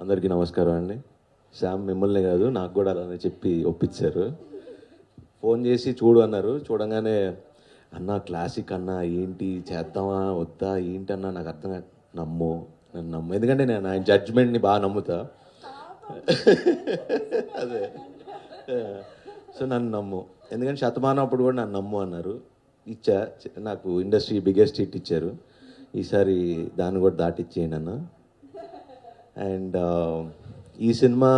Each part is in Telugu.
అందరికీ నమస్కారం అండి శ్యామ్ మిమ్మల్ని కాదు నాకు కూడా అలానే చెప్పి ఒప్పించారు ఫోన్ చేసి చూడు అన్నారు చూడంగానే అన్న క్లాసిక్ అన్న ఏంటి చేద్దామా వద్దా ఏంటి అన్న నాకు అర్థం కాదు నమ్ము నన్ను నమ్ము ఎందుకంటే నేను ఆయన జడ్జ్మెంట్ని బాగా నమ్ముతా అదే సో నన్ను నమ్ము ఎందుకంటే శతమానం అప్పుడు కూడా నన్ను నమ్ము అన్నారు ఇచ్చా చ- నాకు ఇండస్ట్రీ బిగ్గెస్ట్ హిట్ ఇచ్చారు ఈసారి దాన్ని కూడా దాటిచ్చేయండి అన్న అండ్ ఈ సినిమా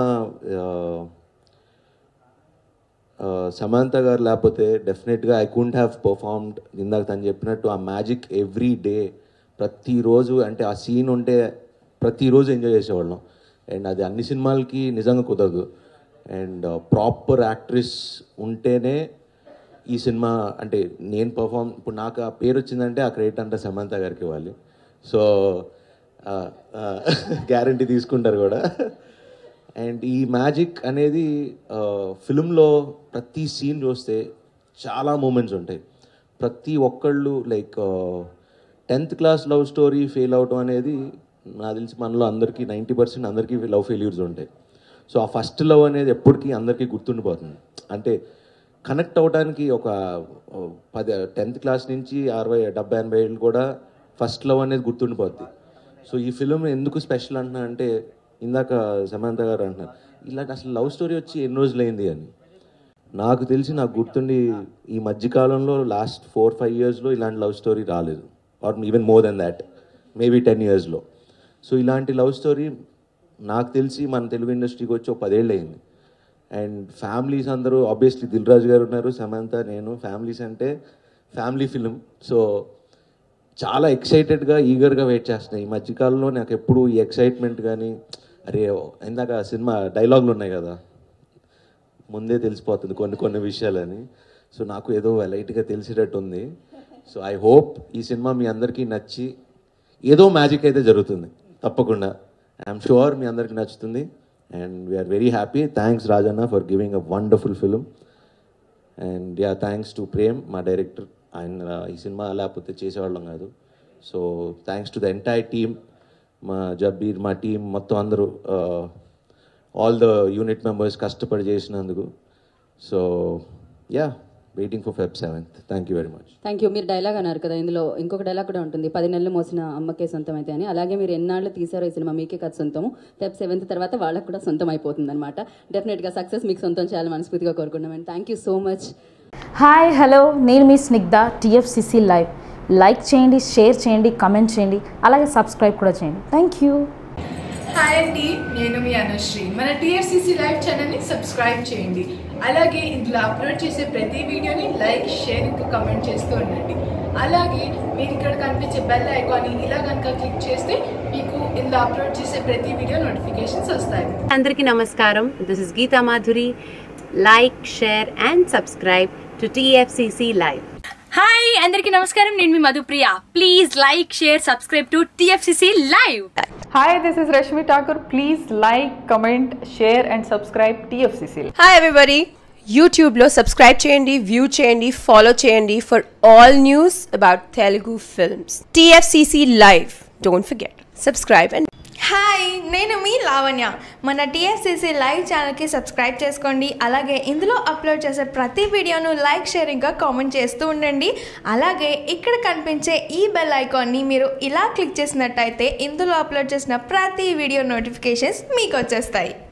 సమంత గారు లేకపోతే డెఫినెట్గా ఐ కుంట్ హ్యావ్ పర్ఫార్మ్డ్ ఇందాక తను చెప్పినట్టు ఆ మ్యాజిక్ ఎవ్రీ డే ప్రతిరోజు అంటే ఆ సీన్ ఉంటే ప్రతిరోజు ఎంజాయ్ చేసేవాళ్ళం అండ్ అది అన్ని సినిమాలకి నిజంగా కుదరదు అండ్ ప్రాపర్ యాక్ట్రెస్ ఉంటేనే ఈ సినిమా అంటే నేను పర్ఫామ్ ఇప్పుడు నాకు ఆ పేరు వచ్చిందంటే ఆ క్రెడిట్ అంటే సమంత గారికి ఇవ్వాలి సో గ్యారంటీ తీసుకుంటారు కూడా అండ్ ఈ మ్యాజిక్ అనేది ఫిల్మ్లో ప్రతి సీన్ చూస్తే చాలా మూమెంట్స్ ఉంటాయి ప్రతి ఒక్కళ్ళు like tenth class love story fail అవటం అనేది నాకు తెలిసి మనలో అందరికీ నైంటీ పర్సెంట్ అందరికీ లవ్ ఫెయిల్యూర్స్ ఉంటాయి సో ఆ ఫస్ట్ లవ్ అనేది ఎప్పటికీ అందరికీ గుర్తుండిపోతుంది అంటే కనెక్ట్ అవ్వడానికి ఒక ఓ, పది టెన్త్ క్లాస్ నుంచి అరవై డెబ్బై ఎనభై ఏళ్ళు కూడా ఫస్ట్ లవ్ అనేది గుర్తుండిపోద్ది సో ఈ ఫిలిం ఎందుకు స్పెషల్ అంటున్నా అంటే ఇందాక సమంత గారు అంటున్నారు ఇలాంటి అసలు లవ్ స్టోరీ వచ్చి ఎన్ని రోజులైంది అని నాకు తెలిసి నాకు గుర్తుండి ఈ మధ్యకాలంలో లాస్ట్ ఫోర్ ఫైవ్ ఇయర్స్లో ఇలాంటి లవ్ స్టోరీ రాలేదు or even more than that maybe ten ఇయర్స్లో సో ఇలాంటి లవ్ స్టోరీ నాకు తెలిసి మన తెలుగు ఇండస్ట్రీకి వచ్చి ఒక పదేళ్ళు అయింది అండ్ ఫ్యామిలీస్ అందరూ ఆబ్వియస్లీ దిల్ రాజు గారు ఉన్నారు సమంత నేను ఫ్యామిలీస్ అంటే ఫ్యామిలీ ఫిలిం సో చాలా ఎక్సైటెడ్గా ఈగర్గా వెయిట్ చేస్తున్నాయి ఈ మధ్యకాలంలో నాకు ఎప్పుడు ఈ ఎక్సైట్మెంట్ కానీ అరే ఇందాక సినిమా డైలాగులు ఉన్నాయి కదా ముందే తెలిసిపోతుంది కొన్ని కొన్ని విషయాలని సో నాకు ఏదో లైట్గా తెలిసేటట్టు ఉంది సో ఐ హోప్ ఈ సినిమా మీ అందరికీ నచ్చి ఏదో మ్యాజిక్ అయితే జరుగుతుంది తప్పకుండా ఐఎమ్ షూర్ మీ అందరికీ నచ్చుతుంది and we are very happy thanks Rajanna for giving a wonderful film and yeah thanks to Prem మా డైరెక్టర్ ఆయన ఈ సినిమా లేకపోతే చేసేవాళ్ళం కాదు so thanks to the entire team మా జబ్బీర్ మా టీం మొత్తం అందరూ ఆల్ ద యూనిట్ మెంబర్స్ కష్టపడి చేసినందుకు so yeah waiting for Feb seventh thank you very much thank you మీరు డైలాగ్ అన్నారు కదా ఇందులో ఇంకొక డైలాగ్ కూడా ఉంటుంది పది నెలలు మోసిన అమ్మకే సొంతం అయితే అని అలాగే మీరు ఎన్నాళ్ళు తీసారో ఈ సినిమా మీకే కదా సొంతము ఫెబ్ సెవెంత్ తర్వాత వాళ్ళకు కూడా సొంతం అయిపోతుంది అనమాట డెఫినెట్గా సక్సెస్ మీకు సొంతం చేయాలని మనస్ఫూర్తిగా కోరుకున్నాం and thank you so much hi hello నేను మీ స్నిగ్ధ టీఎఫ్సిసి లైవ్ లైక్ చేయండి షేర్ చేయండి కమెంట్ చేయండి అలాగే సబ్స్క్రైబ్ కూడా చేయండి థ్యాంక్ యూ హాయ్ అండి నేను మీ అనుశ్రీ మన టీఎఫ్సిసి లైవ్ ఛానల్ని సబ్స్క్రైబ్ చేయండి అలాగే ఇందులో అప్లోడ్ చేసే ప్రతి వీడియోని లైక్ షేర్ ఇంకా కమెంట్ చేస్తూ ఉండండి అలాగే మీరు ఇక్కడ కనిపించే బెల్ ఐకాన్ని ఇలా కనుక క్లిక్ చేస్తే మీకు ఇందులో అప్లోడ్ చేసే ప్రతి వీడియో నోటిఫికేషన్స్ వస్తాయి అందరికీ నమస్కారం this is Geetha Madhuri like share and subscribe to TFCC live hi అందరికీ నమస్కారం నేను మీ Madhupriya please like share subscribe to TFCC live Hi, this is Rashmi Thakur. Please like, comment, share, and subscribe TFCC. Hi everybody యూట్యూబ్లో సబ్స్క్రైబ్ చేయండి వ్యూ చేయండి ఫాలో చేయండి for all news about Telugu films TFCC live don't forget subscribe and hi నేను మీ లావణ్య మన టీఎస్సీసీ లైవ్ ఛానల్కి సబ్స్క్రైబ్ చేసుకోండి అలాగే ఇందులో అప్లోడ్ చేసే ప్రతి వీడియోను లైక్ షేరింగ్గా కామెంట్ చేస్తూ ఉండండి అలాగే ఇక్కడ కనిపించే ఈ బెల్ ఐకాన్ని మీరు ఇలా క్లిక్ చేసినట్టయితే ఇందులో అప్లోడ్ చేసిన ప్రతి వీడియో నోటిఫికేషన్స్ మీకు వచ్చేస్తాయి